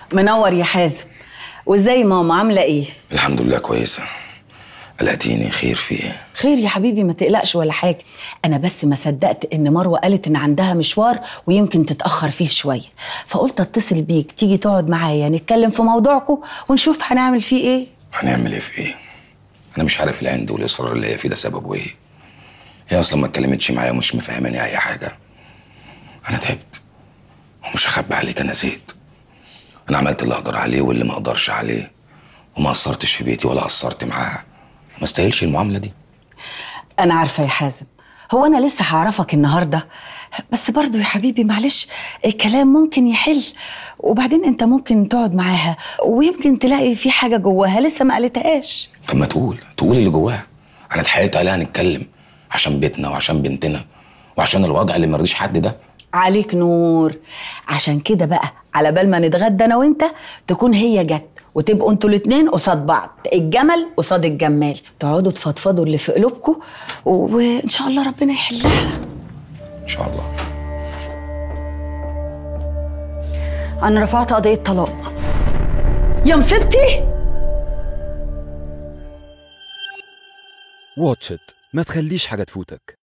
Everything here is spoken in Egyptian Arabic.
منور يا حازم وازاي ماما عامله ايه الحمد لله كويسة قلقتيني خير في ايه؟ خير يا حبيبي ما تقلقش ولا حاجه انا بس ما صدقت ان مروه قالت ان عندها مشوار ويمكن تتاخر فيه شويه فقلت اتصل بيك تيجي تقعد معايا نتكلم في موضوعكم ونشوف هنعمل فيه ايه هنعمل ايه في ايه؟ أنا مش عارف العند والإصرار اللي هي فيه ده سببه ايه؟ هي أصلا ما اتكلمتش معايا ومش مفهماني أي حاجة أنا تعبت ومش هخبي عليك أنا زهقت أنا عملت اللي أقدر عليه واللي ما أقدرش عليه وما قصرتش في بيتي ولا قصرت معاها ما استاهلش المعاملة دي انا عارفه يا حازم هو انا لسه هعرفك النهارده بس برضو يا حبيبي معلش الكلام ممكن يحل وبعدين انت ممكن تقعد معاها ويمكن تلاقي في حاجه جواها لسه ما قالتهاش طب ما تقول تقول اللي جواها انا اتحايلت عليها نتكلم عشان بيتنا وعشان بنتنا وعشان الوضع اللي مرضيش حد ده عليك نور عشان كده بقى على بال ما نتغدى انا وانت تكون هي جت وتبقوا انتوا الاتنين قصاد بعض الجمل قصاد الجمال تقعدوا تفضفضوا اللي في قلوبكم وان شاء الله ربنا يحلها ان شاء الله انا رفعت قضيه طلاق يا مصيبتي واتش إت ما تخليش حاجة تفوتك